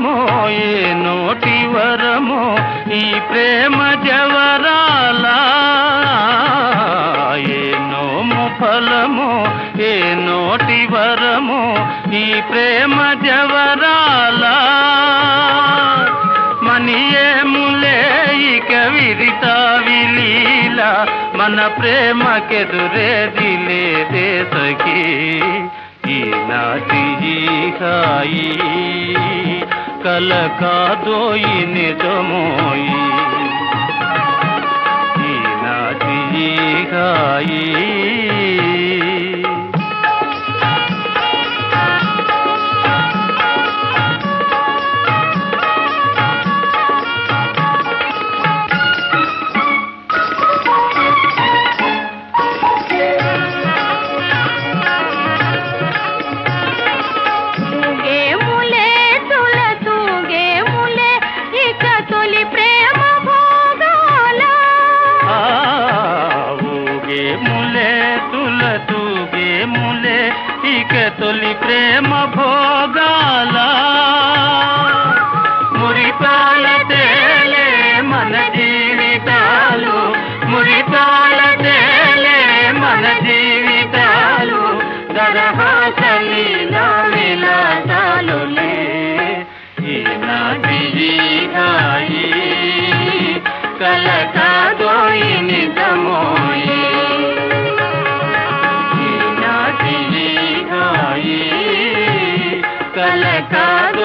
ఫలమో ఏ నోటి వరమో ఈ ప్రేమ జవరాల ఏ నోము ఫలమో ఏ నోటి వరమో ఈ ప్రేమ జవరాల మనియేములే ఇక విరిత విలీల మన ప్రేమకెదురేది లేదే సఖీ ఈనాటి ఈ హాయి కల కాదోయి నిజమోయి ఈనాటి ఈ హాయి తూగేములే తుల తూగేములే ఇక తొలి ప్రేమ భోగాల ఆ, ఊగే ములే తుల తూగే ములే ఇక తొలి ప్రేమ భోగాల మురిపాల తేలే మన జీవితాలు మురిపాల తేలే మన జీవితాలు దరహాస లీలా విలాసాలులే ఈనాటి ఈ హాయి కల కాదోయి నిజమోయి ఈనాటి ఈ హాయి కల కాదో